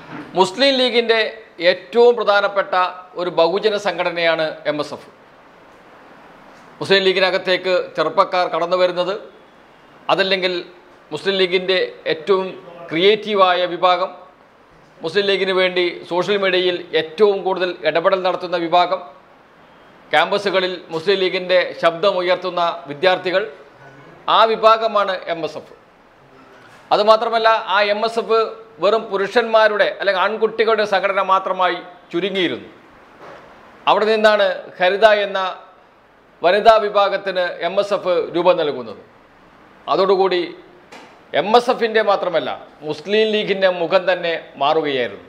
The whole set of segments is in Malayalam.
മുസ്ലിം ലീഗിൻ്റെ ഏറ്റവും പ്രധാനപ്പെട്ട ഒരു ബഹുജന സംഘടനയാണ് എം എസ് എഫ് മുസ്ലിം ലീഗിനകത്തേക്ക് ചെറുപ്പക്കാർ കടന്നു വരുന്നത് അതല്ലെങ്കിൽ മുസ്ലിം ലീഗിൻ്റെ ഏറ്റവും ക്രിയേറ്റീവായ വിഭാഗം മുസ്ലിം ലീഗിന് വേണ്ടി സോഷ്യൽ മീഡിയയിൽ ഏറ്റവും കൂടുതൽ ഇടപെടൽ നടത്തുന്ന വിഭാഗം ക്യാമ്പസുകളിൽ മുസ്ലിം ലീഗിൻ്റെ ശബ്ദമുയർത്തുന്ന വിദ്യാർത്ഥികൾ ആ വിഭാഗമാണ് എം എസ് എഫ് അതുമാത്രമല്ല ആ എം എസ് എഫ് വെറും പുരുഷന്മാരുടെ അല്ലെങ്കിൽ ആൺകുട്ടികളുടെ സംഘടന മാത്രമായി ചുരുങ്ങിയിരുന്നു അവിടെ നിന്നാണ് ഹരിത എന്ന വനിതാ വിഭാഗത്തിന് എം എസ് എഫ് രൂപം നൽകുന്നത് അതോടുകൂടി എം എസ് എഫിൻ്റെ മാത്രമല്ല മുസ്ലിം ലീഗിൻ്റെ മുഖം തന്നെ മാറുകയായിരുന്നു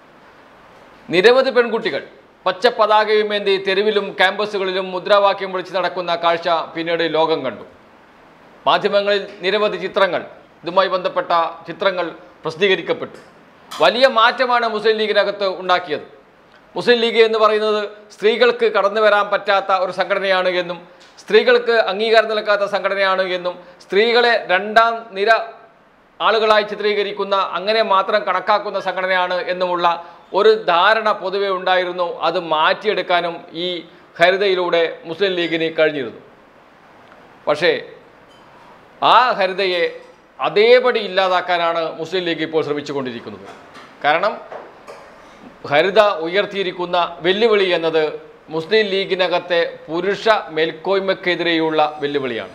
നിരവധി പെൺകുട്ടികൾ പച്ച പതാകയുമേന്തി തെരുവിലും ക്യാമ്പസുകളിലും മുദ്രാവാക്യം വിളിച്ച് നടക്കുന്ന കാഴ്ച പിന്നീട് ലോകം കണ്ടു മാധ്യമങ്ങളിൽ നിരവധി ചിത്രങ്ങൾ ഇതുമായി ബന്ധപ്പെട്ട ചിത്രങ്ങൾ പ്രസിദ്ധീകരിക്കപ്പെട്ടു വലിയ മാറ്റമാണ് മുസ്ലിം ലീഗിനകത്ത് ഉണ്ടാക്കിയത് മുസ്ലിം ലീഗ് എന്ന് പറയുന്നത് സ്ത്രീകൾക്ക് കടന്നു വരാൻ പറ്റാത്ത ഒരു സംഘടനയാണ് എന്നും സ്ത്രീകൾക്ക് അംഗീകാരം നൽകാത്ത സംഘടനയാണ് എന്നും സ്ത്രീകളെ രണ്ടാം നിര ആളുകളായി ചിത്രീകരിക്കുന്ന അങ്ങനെ മാത്രം കണക്കാക്കുന്ന സംഘടനയാണ് എന്നുമുള്ള ഒരു ധാരണ പൊതുവെ ഉണ്ടായിരുന്നു അത് മാറ്റിയെടുക്കാനും ഈ ഹരിതയിലൂടെ മുസ്ലിം ലീഗിന് കഴിഞ്ഞിരുന്നു പക്ഷേ ആ ഹരിതയെ അതേപടി ഇല്ലാതാക്കാനാണ് മുസ്ലിം ലീഗ് ഇപ്പോൾ ശ്രമിച്ചുകൊണ്ടിരിക്കുന്നത് കാരണം ഹരിത ഉയർത്തിയിരിക്കുന്ന വെല്ലുവിളി എന്നത് മുസ്ലിം ലീഗിനകത്തെ പുരുഷ മേൽക്കോയ്മയ്ക്കെതിരെയുള്ള വെല്ലുവിളിയാണ്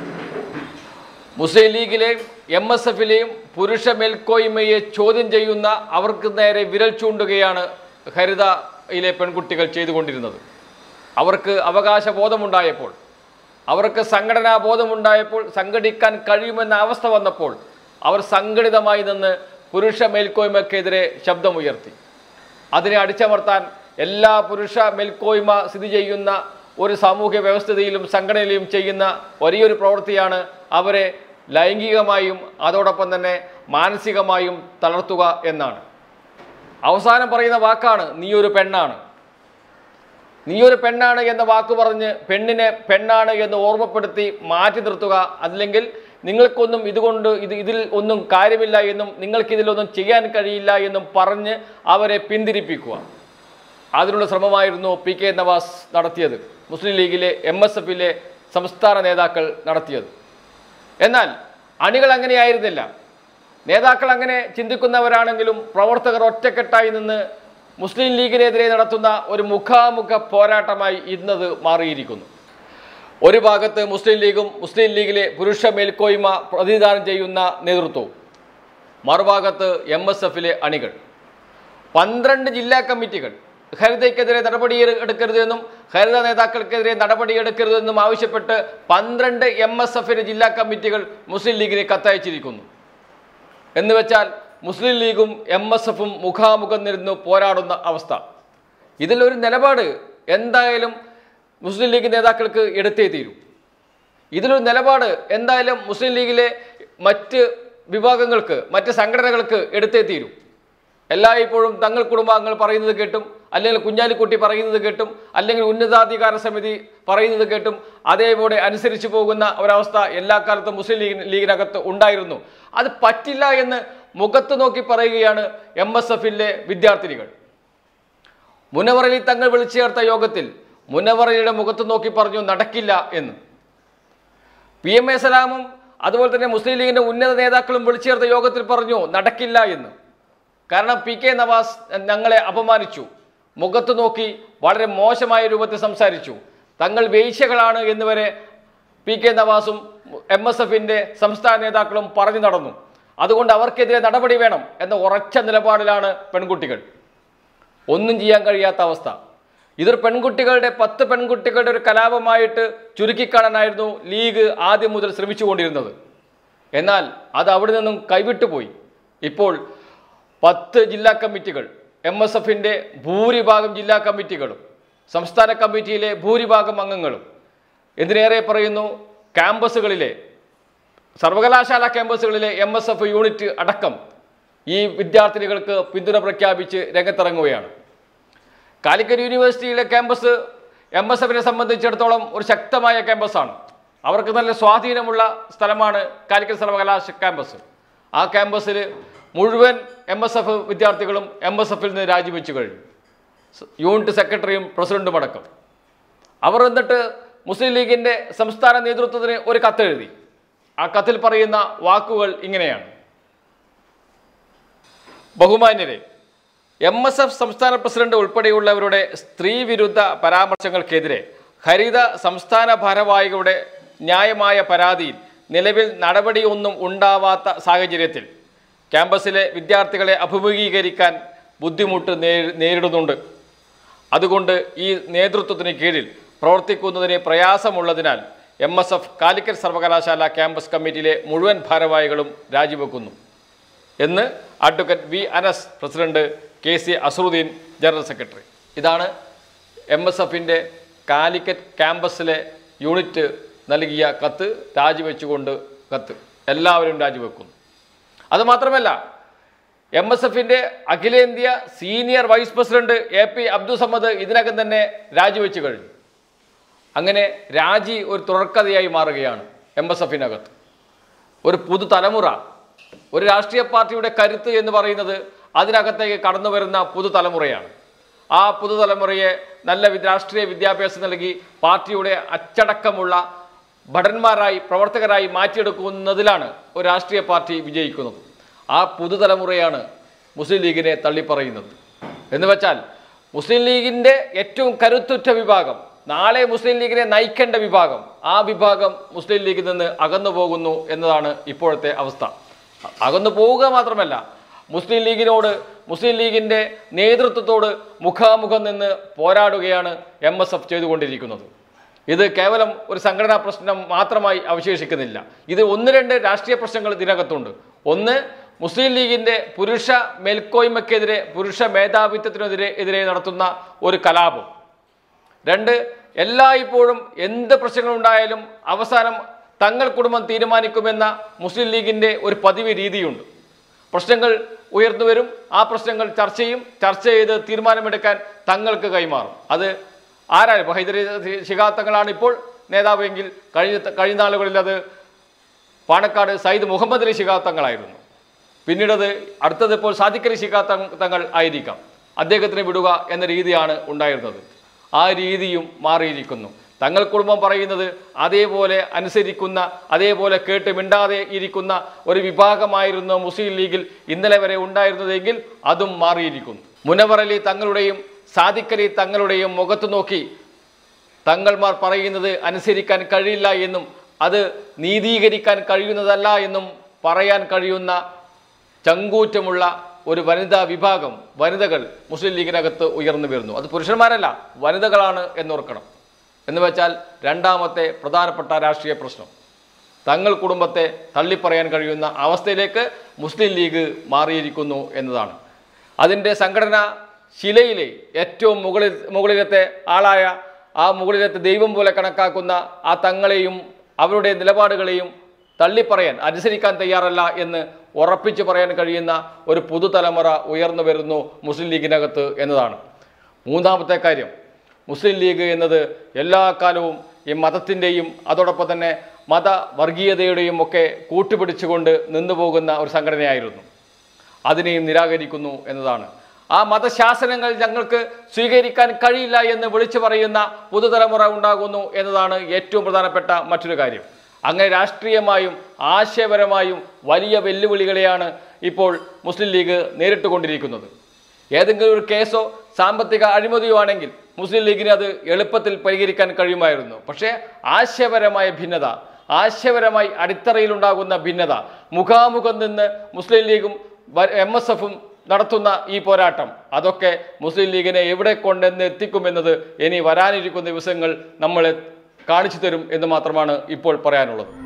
മുസ്ലിം ലീഗിലെയും എം എസ് എഫിലെയും പുരുഷ മേൽക്കോയ്മയെ ചോദ്യം ചെയ്യുന്ന അവർക്ക് നേരെ വിരൽ ചൂണ്ടുകയാണ് ഹരിതയിലെ പെൺകുട്ടികൾ ചെയ്തുകൊണ്ടിരുന്നത് അവർക്ക് അവകാശബോധമുണ്ടായപ്പോൾ അവർക്ക് സംഘടനാ ബോധമുണ്ടായപ്പോൾ സംഘടിക്കാൻ കഴിയുമെന്ന അവസ്ഥ വന്നപ്പോൾ അവർ സംഘടിതമായി നിന്ന് പുരുഷ മേൽക്കോയ്മയ്ക്കെതിരെ ശബ്ദമുയർത്തി അതിനെ അടിച്ചമർത്താൻ എല്ലാ പുരുഷ മേൽക്കോയ്മ സ്ഥിതി ചെയ്യുന്ന ഒരു സാമൂഹ്യ വ്യവസ്ഥതയിലും സംഘടനയിലും ചെയ്യുന്ന ഒരേയൊരു പ്രവൃത്തിയാണ് അവരെ ലൈംഗികമായും അതോടൊപ്പം തന്നെ മാനസികമായും തളർത്തുക എന്നാണ് അവസാനം പറയുന്ന വാക്കാണ് നീ ഒരു പെണ്ണാണ് നീ ഒരു പെണ്ണാണ് എന്ന വാക്ക് പറഞ്ഞ് പെണ്ണിനെ പെണ്ണാണ് എന്ന് ഓർമ്മപ്പെടുത്തി മാറ്റി നിർത്തുക അല്ലെങ്കിൽ നിങ്ങൾക്കൊന്നും ഇതുകൊണ്ട് ഇത് ഇതിൽ ഒന്നും കാര്യമില്ല എന്നും നിങ്ങൾക്ക് ഇതിലൊന്നും ചെയ്യാൻ കഴിയില്ല എന്നും പറഞ്ഞ് അവരെ പിന്തിരിപ്പിക്കുക അതിനുള്ള ശ്രമമായിരുന്നു പി കെ നവാസ് നടത്തിയത് മുസ്ലിം ലീഗിലെ എം എസ് എഫിലെ സംസ്ഥാന നേതാക്കൾ നടത്തിയത് എന്നാൽ അണികൾ അങ്ങനെയായിരുന്നില്ല നേതാക്കൾ അങ്ങനെ ചിന്തിക്കുന്നവരാണെങ്കിലും പ്രവർത്തകർ ഒറ്റക്കെട്ടായി നിന്ന് മുസ്ലിം ലീഗിനെതിരെ നടത്തുന്ന ഒരു മുഖാമുഖ പോരാട്ടമായി ഇന്നത് മാറിയിരിക്കുന്നു ഒരു ഭാഗത്ത് മുസ്ലിം ലീഗും മുസ്ലിം ലീഗിലെ പുരുഷ മേൽക്കോയ്മ പ്രതിനിധാനം ചെയ്യുന്ന നേതൃത്വവും മറുഭാഗത്ത് എം എസ് എഫിലെ അണികൾ പന്ത്രണ്ട് ജില്ലാ കമ്മിറ്റികൾ ഹരിതയ്ക്കെതിരെ നടപടി എടുക്കരുതെന്നും ഹരിത നേതാക്കൾക്കെതിരെ നടപടി എടുക്കരുതെന്നും ആവശ്യപ്പെട്ട് പന്ത്രണ്ട് എം എസ് എഫിലെ ജില്ലാ കമ്മിറ്റികൾ മുസ്ലിം ലീഗിനെ കത്തയച്ചിരിക്കുന്നു എന്ന് വെച്ചാൽ മുസ്ലിം ലീഗും എം എസ് എഫും മുഖാമുഖം നിരുന്ന് പോരാടുന്ന അവസ്ഥ ഇതിലൊരു നിലപാട് എന്തായാലും മുസ്ലിം ലീഗ് നേതാക്കൾക്ക് എടുത്തേ തീരൂ ഇതിലൊരു നിലപാട് എന്തായാലും മുസ്ലിം ലീഗിലെ മറ്റ് വിഭാഗങ്ങൾക്ക് മറ്റ് സംഘടനകൾക്ക് എടുത്തേ തീരൂ എല്ലായ്പ്പോഴും തങ്ങൾ കുടുംബാംഗങ്ങൾ പറയുന്നത് കേട്ടും അല്ലെങ്കിൽ കുഞ്ഞാലിക്കുട്ടി പറയുന്നത് കേട്ടും അല്ലെങ്കിൽ ഉന്നതാധികാര സമിതി പറയുന്നത് കേട്ടും അതേപോലെ അനുസരിച്ച് പോകുന്ന ഒരവസ്ഥ എല്ലാ കാലത്തും മുസ്ലിം ലീഗ് ലീഗിനകത്ത് ഉണ്ടായിരുന്നു അത് പറ്റില്ല എന്ന് മുഖത്ത് നോക്കി പറയുകയാണ് എം എസ് എഫിലെ വിദ്യാർത്ഥിനികൾ മുനവറലി തങ്ങൾ വിളിച്ചു ചേർത്ത യോഗത്തിൽ മുനവറലിയുടെ മുഖത്ത് നോക്കി പറഞ്ഞു നടക്കില്ല എന്ന് പി എം എ സലാമും അതുപോലെ തന്നെ മുസ്ലിം ലീഗിന്റെ ഉന്നത നേതാക്കളും വിളിച്ചു ചേർത്ത യോഗത്തിൽ പറഞ്ഞു നടക്കില്ല എന്ന് കാരണം പി കെ നവാസ് ഞങ്ങളെ അപമാനിച്ചു മുഖത്ത് നോക്കി വളരെ മോശമായ രൂപത്തിൽ സംസാരിച്ചു തങ്ങൾ വേശ്യകളാണ് എന്നുവരെ പി കെ നവാസും എം എസ് എഫിൻ്റെ സംസ്ഥാന നേതാക്കളും പറഞ്ഞു നടന്നു അതുകൊണ്ട് അവർക്കെതിരെ നടപടി വേണം എന്ന ഉറച്ച നിലപാടിലാണ് പെൺകുട്ടികൾ ഒന്നും ചെയ്യാൻ കഴിയാത്ത അവസ്ഥ ഇതൊരു പെൺകുട്ടികളുടെ പത്ത് പെൺകുട്ടികളുടെ ഒരു കലാപമായിട്ട് ചുരുക്കിക്കാണാനായിരുന്നു ലീഗ് ആദ്യം മുതൽ ശ്രമിച്ചുകൊണ്ടിരുന്നത് എന്നാൽ അത് അവിടെ നിന്നും കൈവിട്ടുപോയി ഇപ്പോൾ പത്ത് ജില്ലാ കമ്മിറ്റികൾ എം എസ് എഫിൻ്റെ ഭൂരിഭാഗം ജില്ലാ കമ്മിറ്റികളും സംസ്ഥാന കമ്മിറ്റിയിലെ ഭൂരിഭാഗം അംഗങ്ങളും എന്തിനേറെ പറയുന്നു ക്യാമ്പസുകളിലെ സർവകലാശാല ക്യാമ്പസുകളിലെ എം എസ് എഫ് യൂണിറ്റ് അടക്കം ഈ വിദ്യാർത്ഥിനികൾക്ക് പിന്തുണ പ്രഖ്യാപിച്ച് രംഗത്തിറങ്ങുകയാണ് കാലിക്കറ്റ് യൂണിവേഴ്സിറ്റിയിലെ ക്യാമ്പസ് എം എസ് എഫിനെ സംബന്ധിച്ചിടത്തോളം ഒരു ശക്തമായ ക്യാമ്പസാണ് അവർക്ക് നല്ല സ്വാധീനമുള്ള സ്ഥലമാണ് കാലിക്കറ്റ് സർവകലാശാല ക്യാമ്പസ് ആ ക്യാമ്പസിൽ മുഴുവൻ എം എസ് എഫ് വിദ്യാർത്ഥികളും എം എസ് എഫിൽ നിന്ന് രാജിവെച്ചു കഴിഞ്ഞു സ് യൂണിറ്റ് സെക്രട്ടറിയും പ്രസിഡന്റും അടക്കം അവർ എന്നിട്ട് മുസ്ലിം ലീഗിൻ്റെ സംസ്ഥാന നേതൃത്വത്തിന് ഒരു കത്തെഴുതി ആ കത്തിൽ പറയുന്ന വാക്കുകൾ ഇങ്ങനെയാണ് ബഹുമാന്യരെ എം എസ് എഫ് സംസ്ഥാന പ്രസിഡന്റ് ഉൾപ്പെടെയുള്ളവരുടെ സ്ത്രീവിരുദ്ധ പരാമർശങ്ങൾക്കെതിരെ ഹരിത സംസ്ഥാന ഭാരവാഹികളുടെ ന്യായമായ പരാതിയിൽ നിലവിൽ നടപടിയൊന്നും ഉണ്ടാവാത്ത സാഹചര്യത്തിൽ ക്യാമ്പസിലെ വിദ്യാർത്ഥികളെ അഭിമുഖീകരിക്കാൻ ബുദ്ധിമുട്ട് നേ- നേരിടുന്നുണ്ട് അതുകൊണ്ട് ഈ നേതൃത്വത്തിന് കീഴിൽ പ്രവർത്തിക്കുന്നതിന് പ്രയാസമുള്ളതിനാൽ എം എസ് എഫ് കാലിക്കറ്റ് സർവകലാശാല ക്യാമ്പസ് കമ്മിറ്റിയിലെ മുഴുവൻ ഭാരവാഹികളും രാജിവെക്കുന്നു എന്ന് advocate V Anas president K C Azharuddin general secretary ഇതാണ് എം എസ് എഫിൻ്റെ കാലിക്കറ്റ് ക്യാമ്പസിലെ യൂണിറ്റ് നൽകിയ കത്ത് രാജിവെച്ചുകൊണ്ട് കത്ത് എല്ലാവരും രാജിവെക്കുന്നു അതുമാത്രമല്ല എം എസ് എഫിൻ്റെ അഖിലേന്ത്യാ senior vice president A P Abdul Samad ഇതിനകം തന്നെ രാജിവെച്ച് കഴിഞ്ഞു അങ്ങനെ രാജി ഒരു തുടർക്കഥയായി മാറുകയാണ് എം എസ് എഫിനകത്ത് ഒരു പുതുതലമുറ ഒരു രാഷ്ട്രീയ പാർട്ടിയുടെ കരുത്ത് എന്ന് പറയുന്നത് അതിനകത്തേക്ക് കടന്നു വരുന്ന പുതുതലമുറയാണ് ആ പുതുതലമുറയെ നല്ല വി- രാഷ്ട്രീയ വിദ്യാഭ്യാസം നൽകി പാർട്ടിയുടെ അച്ചടക്കമുള്ള ഭടന്മാരായി പ്രവർത്തകരായി മാറ്റിയെടുക്കുന്നതിലാണ് ഒരു രാഷ്ട്രീയ പാർട്ടി വിജയിക്കുന്നത് ആ പുതുതലമുറയാണ് മുസ്ലിം ലീഗിനെ തള്ളിപ്പറയുന്നത് എന്ന് വെച്ചാൽ മുസ്ലിം ലീഗിൻ്റെ ഏറ്റവും കരുത്തുറ്റ വിഭാഗം നാളെ മുസ്ലിം ലീഗിനെ നയിക്കേണ്ട വിഭാഗം ആ വിഭാഗം മുസ്ലിം ലീഗിൽ നിന്ന് അകന്നു പോകുന്നു എന്നതാണ് ഇപ്പോഴത്തെ അവസ്ഥ അകന്നു പോവുക മാത്രമല്ല മുസ്ലിം ലീഗിനോട് മുസ്ലിം ലീഗിൻ്റെ നേതൃത്വത്തോട് മുഖാമുഖം നിന്ന് പോരാടുകയാണ് എം എസ് എഫ് ചെയ്തുകൊണ്ടിരിക്കുന്നത് ഇത് കേവലം ഒരു സംഘടനാ പ്രശ്നം മാത്രമായി അവശേഷിക്കുന്നില്ല ഇത് ഒന്ന് രണ്ട് രാഷ്ട്രീയ പ്രശ്നങ്ങൾ ഇതിനകത്തുണ്ട് ഒന്ന് മുസ്ലിം ലീഗിൻ്റെ പുരുഷ മേൽക്കോയ്മയ്ക്കെതിരെ പുരുഷ മേധാവിത്വത്തിനെതിരെ എതിരെ നടത്തുന്ന ഒരു കലാപം രണ്ട് എല്ലായ്പ്പോഴും എന്ത് പ്രശ്നങ്ങളുണ്ടായാലും അവസാനം തങ്ങൾ കുടുംബം തീരുമാനിക്കുമെന്ന മുസ്ലിം ലീഗിൻ്റെ ഒരു പതിവ് രീതിയുണ്ട് പ്രശ്നങ്ങൾ ഉയർന്നു വരും ആ പ്രശ്നങ്ങൾ ചർച്ച ചെയ്യും ചർച്ച ചെയ്ത് തീരുമാനമെടുക്കാൻ തങ്ങൾക്ക് കൈമാറും അത് ആരാണ് ഇപ്പോൾ ഹൈദരി ശിഹാബ് തങ്ങളാണ് ഇപ്പോൾ നേതാവെങ്കിൽ കഴിഞ്ഞ കഴിഞ്ഞ നാളുകളിൽ അത് പാണക്കാട് സയ്യിദ് മുഹമ്മദ് അലി ശിഹാബ് തങ്ങളായിരുന്നു പിന്നീടത് അടുത്തത് ഇപ്പോൾ സാദിഖ് അലി ശിഹാബ് തങ് തങ്ങൾ ആയിരിക്കാം അദ്ദേഹത്തിനെ വിടുക എന്ന രീതിയാണ് ഉണ്ടായിരുന്നത് ആ രീതിയും മാറിയിരിക്കുന്നു തങ്ങൾ കുടുംബം പറയുന്നത് അതേപോലെ അനുസരിക്കുന്ന അതേപോലെ കേട്ട് മിണ്ടാതെ ഇരിക്കുന്ന ഒരു വിഭാഗമായിരുന്നു മുസ്ലിം ലീഗിൽ ഇന്നലെ വരെ ഉണ്ടായിരുന്നതെങ്കിൽ അതും മാറിയിരിക്കുന്നു മുനവർ അലി തങ്ങളുടെയും സാദിഖ് അലി തങ്ങളുടെയും മുഖത്ത് നോക്കി തങ്ങൾമാർ പറയുന്നത് അനുസരിക്കാൻ കഴിയില്ല എന്നും അത് നീതീകരിക്കാൻ കഴിയുന്നതല്ല എന്നും പറയാൻ കഴിയുന്ന ചങ്കൂറ്റമുള്ള ഒരു വനിതാ വിഭാഗം വനിതകൾ മുസ്ലിം ലീഗിനകത്ത് ഉയർന്നു വരുന്നു അത് പുരുഷന്മാരല്ല വനിതകളാണ് എന്നോർക്കണം എന്ന് വെച്ചാൽ രണ്ടാമത്തെ പ്രധാനപ്പെട്ട രാഷ്ട്രീയ പ്രശ്നം തങ്ങൾ കുടുംബത്തെ തള്ളിപ്പറയാൻ കഴിയുന്ന അവസ്ഥയിലേക്ക് മുസ്ലിം ലീഗ് മാറിയിരിക്കുന്നു എന്നതാണ് അതിൻ്റെ സംഘടന ശിലയിലെ ഏറ്റവും മുകളിൽ മുകളിലത്തെ ആളായ ആ മുകളിലത്തെ ദൈവം പോലെ കണക്കാക്കുന്ന ആ തങ്ങളെയും അവരുടെ നിലപാടുകളെയും തള്ളിപ്പറയാൻ അനുസരിക്കാൻ തയ്യാറല്ല എന്ന് ഉറപ്പിച്ചു പറയാൻ കഴിയുന്ന ഒരു പുതുതലമുറ ഉയർന്നു വരുന്നു മുസ്ലിം ലീഗിനകത്ത് എന്നതാണ് മൂന്നാമത്തെ കാര്യം മുസ്ലിം ലീഗ് എന്നത് എല്ലാ കാലവും ഈ മതത്തിൻ്റെയും അതോടൊപ്പം തന്നെ മത വർഗീയതയുടെയും ഒക്കെ കൂട്ടുപിടിച്ചുകൊണ്ട് നിന്നുപോകുന്ന ഒരു സംഘടനയായിരുന്നു അതിനെയും നിരാകരിക്കുന്നു എന്നതാണ് ആ മതശാസനങ്ങൾ ഞങ്ങൾക്ക് സ്വീകരിക്കാൻ കഴിയില്ല എന്ന് വിളിച്ചു പറയുന്ന പുതുതലമുറ ഉണ്ടാകുന്നു എന്നതാണ് ഏറ്റവും പ്രധാനപ്പെട്ട മറ്റൊരു കാര്യം അങ്ങനെ രാഷ്ട്രീയമായും ആശയപരമായും വലിയ വെല്ലുവിളികളെയാണ് ഇപ്പോൾ മുസ്ലിം ലീഗ് നേരിട്ടുകൊണ്ടിരിക്കുന്നത് ഏതെങ്കിലും ഒരു കേസോ സാമ്പത്തിക അഴിമതിയോ ആണെങ്കിൽ മുസ്ലിം ലീഗിന് അത് എളുപ്പത്തിൽ പരിഹരിക്കാൻ കഴിയുമായിരുന്നു പക്ഷേ ആശയപരമായ ഭിന്നത ആശയപരമായി അടിത്തറയിലുണ്ടാകുന്ന ഭിന്നത മുഖാമുഖം നിന്ന് മുസ്ലിം ലീഗും എം എസ് എഫും നടത്തുന്ന ഈ പോരാട്ടം അതൊക്കെ മുസ്ലിം ലീഗിനെ എവിടെ കൊണ്ടെന്ന് എത്തിക്കുമെന്നത് ഇനി വരാനിരിക്കുന്ന ദിവസങ്ങൾ നമ്മളെ കാണിച്ചു തരും എന്ന് മാത്രമാണ് ഇപ്പോൾ പറയാനുള്ളത്